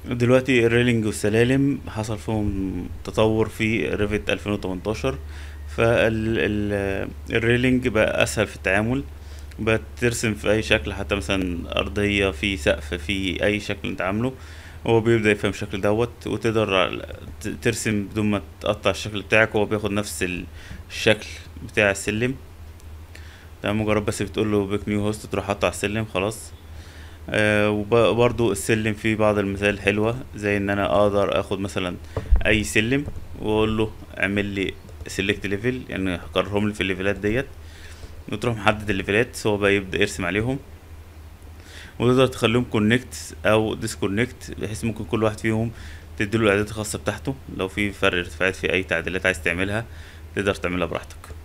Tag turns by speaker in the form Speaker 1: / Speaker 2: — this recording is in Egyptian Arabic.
Speaker 1: دلوقتي الريلينج والسلالم حصل فيهم تطور في ريفت 2018 فالريلينج بقى اسهل في التعامل بقى ترسم في اي شكل حتى مثلا ارضية في سقف في اي شكل انت عامله هو بيبدأ يفهم الشكل دوت وتقدر ت- ترسم بدون ما تقطع الشكل بتاعك هو بياخد نفس ال- الشكل بتاع السلم تمام مجرد بس بتقول له بيك نيو هوست تروح حاطه على السلم خلاص آه وبرضو السلم فيه بعض المثال حلوة زي ان انا اقدر اخد مثلا اي سلم واقول له اعمل لي سيلكت ليفل يعني هكررهم لي في الليفلات ديت وتروح محدد الليفلات هو بقى يبدأ يرسم عليهم وتقدر تخليهم كونكت او ديسكونكت بحيث ممكن كل واحد فيهم تديله الاعدادات الخاصة بتاعته لو في فرق ارتفاعات في اي تعديلات عايز تعملها تقدر تعملها براحتك